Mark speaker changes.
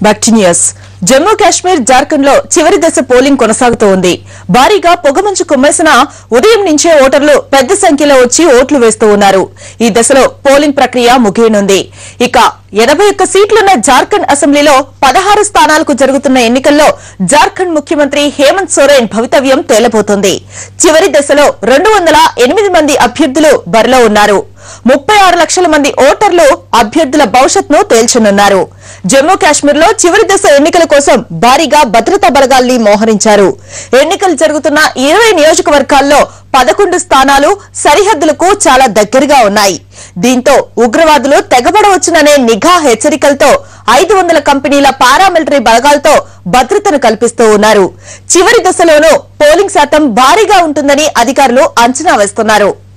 Speaker 1: back to news Jammu Kashmir Jharkhand లో చివరి దశ పోలింగ్ కొనసాగుతూ ఉంది భారీగా పొగమంచు కుమ్మేసిన ఉదయం నుంచే ఓటర్లు పెద్ద సంఖ్యలో వచ్చి ఓట్లు వేస్తూ ఉన్నారు ఈ దశలో పోలింగ్ ప్రక్రియ ముగియనుంది ఇక ఎనభై ఒక్క సీట్లున్న జార్ఖండ్ అసెంబ్లీలో పదహారు స్థానాలకు జరుగుతున్న ఎన్నికల్లో జార్ఖండ్ ముఖ్యమంత్రి హేమంత్ సోరెన్ భవితవ్యం తేలబోతోంది చివరి దశలో రెండు వందల ఎనిమిది మంది అభ్యర్థులు బరిలో ఉన్నారు ముప్పై ఆరు లక్షల మంది ఓటర్లు అభ్యర్థుల భవిష్యత్ను తేల్చనున్నారు జమ్మూ కాశ్మీర్ లో చివరి దశ ఎన్నికల కోసం భారీగా భద్రతా బలగాల్ని మోహరించారు ఎన్నికలు జరుగుతున్న ఇరవై నియోజకవర్గాల్లో పదకొండు స్థానాలు సరిహద్దులకు చాలా దగ్గరగా ఉన్నాయి దీంతో ఉగ్రవాదులు తెగబడవచ్చుననే నిఘా హెచ్చరికలతో ఐదు వందల కంపెనీల పారామిలిటరీ బలగాలతో భద్రతను కల్పిస్తూ ఉన్నారు చివరి దశలోనూ పోలింగ్ శాతం భారీగా ఉంటుందని అధికారులు అంచనా వేస్తున్నారు